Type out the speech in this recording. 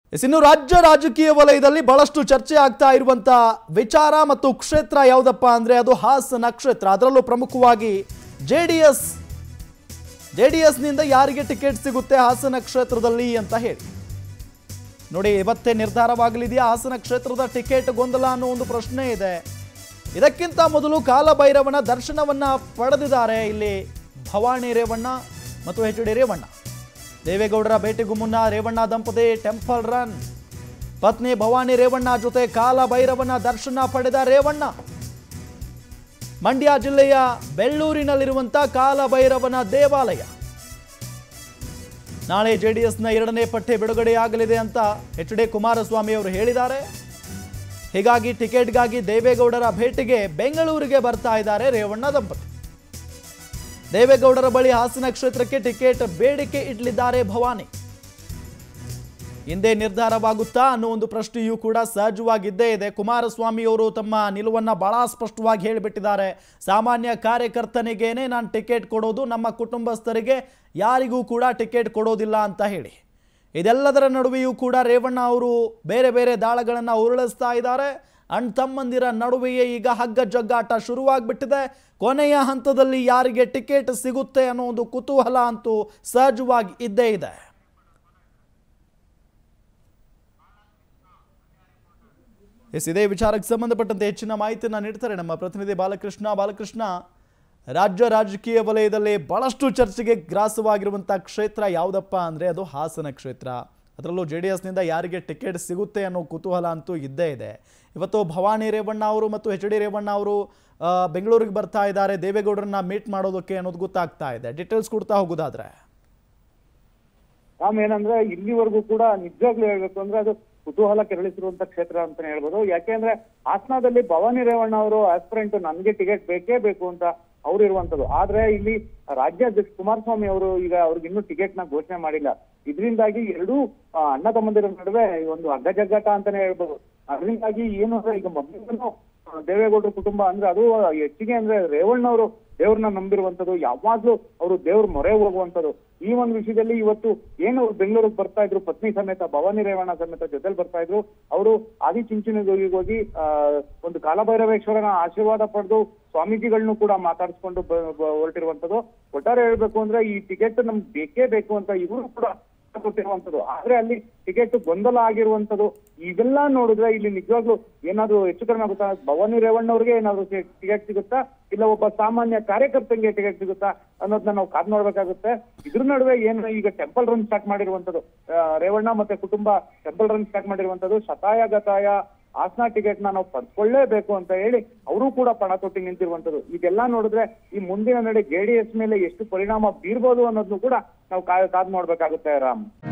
S, ಇನ್ನು ರಾಜ್ಯ ರಾಜಕೀಯ ವಲಯದಲ್ಲಿ ಬಹಳಷ್ಟು ಚರ್ಚೆ ಆಗ್ತಾ ಇರುವಂತ ವಿಚಾರ ಮತ್ತು ಕ್ಷೇತ್ರ ಯಾವುದಪ್ಪ ಅಂದ್ರೆ ಅದು ಹಾಸನ ಕ್ಷೇತ್ರ ಅದರಲ್ಲೂ ಪ್ರಮುಖವಾಗಿ J D S J D ಎಸ್ನಿಂದ ಯಾರಿಗೆ ಟಿಕೆಟ್ ಸಿಗುತ್ತೆ ಹಾಸನ ಕ್ಷೇತ್ರದಲ್ಲಿ ಅಂತ ಹೇಳಿ ನೋಡಿ ಇವತ್ತೇ ನಿರ್ಧಾರವಾಗಲಿದೆಯಾ ಹಾಸನ ಕ್ಷೇತ್ರದ ಟಿಕೆಟ್ ಗೊಂದಲ ಅನ್ನೋ ಒಂದು ಪ್ರಶ್ನೆ ಇದೆ ಇದಕ್ಕಿಂತ ಮೊದಲು ಕಾಲಭೈರವನ ದರ್ಶನವನ್ನ ಪಡೆದಿದ್ದಾರೆ ಇಲ್ಲಿ ಭವಾನಿ ರೇವಣ್ಣ ಮತ್ತು ಎಚ್ ಡಿ ರೇವಣ್ಣ ದೇವೇಗೌಡರ ಭೇಟಿಗೂ ಮುನ್ನ ರೇವಣ್ಣ ದಂಪತಿ ಟೆಂಪಲ್ ರನ್ ಪತ್ನಿ ಭವಾನಿ ರೇವಣ್ಣ ಜೊತೆ ಕಾಲಭೈರವನ ದರ್ಶನ ಪಡೆದ ರೇವಣ್ಣ ಮಂಡ್ಯ ಜಿಲ್ಲೆಯ ಬೆಳ್ಳೂರಿನಲ್ಲಿರುವಂಥ ಕಾಲಭೈರವನ ದೇವಾಲಯ ನಾಳೆ ಜೆಡಿಎಸ್ನ ಎರಡನೇ ಪಟ್ಟಿ ಬಿಡುಗಡೆಯಾಗಲಿದೆ ಅಂತ ಎಚ್ ಡಿ ಕುಮಾರಸ್ವಾಮಿ ಅವರು ಹೇಳಿದ್ದಾರೆ ಹೀಗಾಗಿ ಟಿಕೆಟ್ಗಾಗಿ ದೇವೇಗೌಡರ ಭೇಟಿಗೆ ಬೆಂಗಳೂರಿಗೆ ಬರ್ತಾ ಇದ್ದಾರೆ ರೇವಣ್ಣ ದಂಪತಿ ದೇವೇಗೌಡರ ಬಳಿ ಹಾಸನ ಕ್ಷೇತ್ರಕ್ಕೆ ಟಿಕೆಟ್ ಬೇಡಿಕೆ ಇಡಲಿದ್ದಾರೆ ಭವಾನಿ ಹಿಂದೆ ನಿರ್ಧಾರವಾಗುತ್ತಾ ಅನ್ನೋ ಒಂದು ಪ್ರಶ್ನೆಯೂ ಕೂಡ ಸಹಜವಾಗಿದ್ದೇ ಇದೆ ಕುಮಾರಸ್ವಾಮಿ ಅವರು ತಮ್ಮ ನಿಲುವನ್ನ ಬಹಳ ಸ್ಪಷ್ಟವಾಗಿ ಹೇಳಿಬಿಟ್ಟಿದ್ದಾರೆ ಸಾಮಾನ್ಯ ಕಾರ್ಯಕರ್ತನಿಗೇನೆ ನಾನು ಟಿಕೆಟ್ ಕೊಡೋದು ನಮ್ಮ ಕುಟುಂಬಸ್ಥರಿಗೆ ಯಾರಿಗೂ ಕೂಡ ಟಿಕೆಟ್ ಕೊಡೋದಿಲ್ಲ ಅಂತ ಹೇಳಿ ಇದೆಲ್ಲದರ ನಡುವೆಯೂ ಕೂಡ ರೇವಣ್ಣ ಅವರು ಬೇರೆ ಬೇರೆ ದಾಳಗಳನ್ನು ಉರುಳಿಸ್ತಾ ಇದ್ದಾರೆ ಅಣ್ಣ ತಮ್ಮಂದಿರ ನಡುವೆಯೇ ಈಗ ಹಗ್ಗ ಜಗ್ಗಾಟ ಶುರುವಾಗ್ಬಿಟ್ಟಿದೆ ಕೊನೆಯ ಹಂತದಲ್ಲಿ ಯಾರಿಗೆ ಟಿಕೆಟ್ ಸಿಗುತ್ತೆ ಅನ್ನೋ ಒಂದು ಕುತೂಹಲ ಅಂತೂ ಸಹಜವಾಗಿ ಇದ್ದೇ ಇದೆ ಎಸ್ ಇದೇ ವಿಚಾರಕ್ಕೆ ಸಂಬಂಧಪಟ್ಟಂತೆ ಹೆಚ್ಚಿನ ಮಾಹಿತಿಯನ್ನು ನೀಡ್ತಾರೆ ನಮ್ಮ ಪ್ರತಿನಿಧಿ ಬಾಲಕೃಷ್ಣ ಬಾಲಕೃಷ್ಣ ರಾಜ್ಯ ರಾಜಕೀಯ ವಲಯದಲ್ಲಿ ಬಹಳಷ್ಟು ಚರ್ಚೆಗೆ ಗ್ರಾಸವಾಗಿರುವಂಥ ಕ್ಷೇತ್ರ ಯಾವುದಪ್ಪ ಅಂದರೆ ಅದು ಹಾಸನ ಕ್ಷೇತ್ರ ಅದರಲ್ಲೂ ಜೆ ಡಿ ಎಸ್ನಿಂದ ಯಾರಿಗೆ ಟಿಕೆಟ್ ಸಿಗುತ್ತೆ ಅನ್ನೋ ಕುತೂಹಲ ಅಂತೂ ಇದ್ದೇ ಇದೆ ಇವತ್ತು ಭವಾನಿ ರೇವಣ್ಣ ಅವರು ಮತ್ತು ಎಚ್ ಡಿ ರೇವಣ್ಣ ಅವರು ಆ, ಬೆಂಗಳೂರಿಗೆ ಬರ್ತಾ ಇದ್ದಾರೆ ದೇವೇಗೌಡರನ್ನ ಮೀಟ್ ಮಾಡೋದಕ್ಕೆ ಅನ್ನೋದು ಗೊತ್ತಾಗ್ತಾ ಇದೆ ಡೀಟೇಲ್ಸ್ ಕೊಡ್ತಾ ಹೋಗೋದಾದ್ರೆ ರಾಮ್ ಏನಂದ್ರೆ ಇಲ್ಲಿವರೆಗೂ ಕೂಡ ನಿಜವಾಗ್ಲೂ ಹೇಳ್ಬೇಕು ಅಂದ್ರೆ ಅದು ಕುತೂಹಲ ಕೆರಳಿಸಿರುವಂತ ಕ್ಷೇತ್ರ ಅಂತಾನೆ ಹೇಳ್ಬೋದು ಯಾಕೆಂದ್ರೆ ಹಾಸನದಲ್ಲಿ ಭವಾನಿ ರೇವಣ್ಣ ಅವರು ಆಸ್ಪಿರೆಂಟ್ ನನ್ಗೆ ಟಿಕೆಟ್ ಬೇಕೇ ಬೇಕು ಅಂತ ಅವ್ರು ಇರುವಂತದ್ದು ಆದ್ರೆ ಇಲ್ಲಿ ರಾಜ್ಯಾಧ್ಯಕ್ಷ ಕುಮಾರಸ್ವಾಮಿ ಅವರು ಈಗ ಅವ್ರಿಗೆ ಇನ್ನೂ ಟಿಕೆಟ್ ನ ಘೋಷಣೆ ಮಾಡಿಲ್ಲ ಇದರಿಂದಾಗಿ ಎರಡೂ ಆ, ಅಣ್ಣ ತಮ್ಮಂದಿರ ನಡುವೆ ಒಂದು ಅಗ್ಗ ಜಗ್ಗಾಟ ಅಂತಾನೆ ಹೇಳ್ಬೋದು ಅದರಿಂದಾಗಿ ಏನು ಅಂದ್ರೆ ಈಗ ಮೊದಲು ದೇವೇಗೌಡರ ಕುಟುಂಬ ಅಂದ್ರೆ ಅದು ಹೆಚ್ಚಿಗೆ ಅಂದ್ರೆ ರೇವಣ್ಣ ಅವರು ದೇವ್ರನ್ನ ನಂಬಿರುವಂತದ್ದು ಯಾವಾಗ್ಲೂ ಅವರು ದೇವ್ರ ಮೊರೆ ಹೋಗುವಂತದ್ದು ಈ ಒಂದು ವಿಷಯದಲ್ಲಿ ಇವತ್ತು ಏನು ಅವ್ರು ಬೆಂಗಳೂರಿಗೆ ಬರ್ತಾ ಇದ್ರು ಪತ್ನಿ ಸಮೇತ ಭವಾನಿ ರೇವಣ್ಣ ಸಮೇತ ಜೊತೆಲಿ ಬರ್ತಾ ಇದ್ರು ಅವರು ಆದಿಚುಂಚನಗಿರಿಗೆ ಹೋಗಿ ಆ ಒಂದು ಕಾಲಭೈರವೇಶ್ವರನ ಆಶೀರ್ವಾದ ಪಡೆದು ಸ್ವಾಮೀಜಿಗಳನ್ನು ಕೂಡ ಮಾತಾಡಿಸ್ಕೊಂಡು ಬ- ಬ- ಹೊರಟಿರುವಂತದ್ದು ಒಟ್ಟಾರೆ ಹೇಳ್ಬೇಕು ಅಂದ್ರೆ ಈ ಟಿಕೆಟ್ ನಮ್ಗೆ ಬೇಕೇ ಬೇಕು ಅಂತ ಇವರು ಕೂಡ ಕೊಟ್ಟಿರುವಂತದ್ದು ಆದ್ರೆ ಅಲ್ಲಿ ಟಿಕೆಟ್ ಗೊಂದಲ ಆಗಿರುವಂತದ್ದು ಇವೆಲ್ಲ ನೋಡಿದ್ರೆ ಇಲ್ಲಿ ನಿಜವಾಗ್ಲೂ ಏನಾದ್ರು ಹೆಚ್ಚು ಕಡಿಮೆ ಆಗುತ್ತಾ ಭವಾನಿ ರೇವಣ್ಣ ಅವ್ರಿಗೆ ಏನಾದ್ರು ಟಿಕೆಟ್ ಸಿಗುತ್ತಾ ಇಲ್ಲ ಒಬ್ಬ ಸಾಮಾನ್ಯ ಕಾರ್ಯಕರ್ತಂಗೆ ಟಿಕೆಟ್ ಸಿಗುತ್ತಾ ಅನ್ನೋದನ್ನ ನಾವು ಕಾದ್ ನೋಡ್ಬೇಕಾಗುತ್ತೆ ಇದ್ರ ನಡುವೆ ಏನು ಈಗ ಟೆಂಪಲ್ ರನ್ ಸ್ಟಾರ್ಟ್ ಮಾಡಿರುವಂತದ್ದು ಆ, ರೇವಣ್ಣ ಮತ್ತೆ ಕುಟುಂಬ ಟೆಂಪಲ್ ರನ್ ಸ್ಟಾರ್ಟ್ ಮಾಡಿರುವಂತದ್ದು ಶತಾಯ ಗತಾಯ ಹಾಸನ ಟಿಕೆಟ್ ನ ನಾವು ಪಡ್ಕೊಳ್ಳೇಬೇಕು ಅಂತ ಹೇಳಿ ಅವರು ಕೂಡ ಪಣ ತೊಟ್ಟಿ ನಿಂತಿರುವಂತದ್ದು ಇದೆಲ್ಲ ನೋಡಿದ್ರೆ ಈ ಮುಂದಿನ ನಡೆ ಜೆಡಿಎಸ್ ಮೇಲೆ ಎಷ್ಟು ಪರಿಣಾಮ ಬೀರ್ಬೋದು ಅನ್ನೋದನ್ನು ಕೂಡ ನಾವು ಕಾದ್ ಕಾದ್ ನೋಡ್ಬೇಕಾಗುತ್ತೆ ರಾಮ್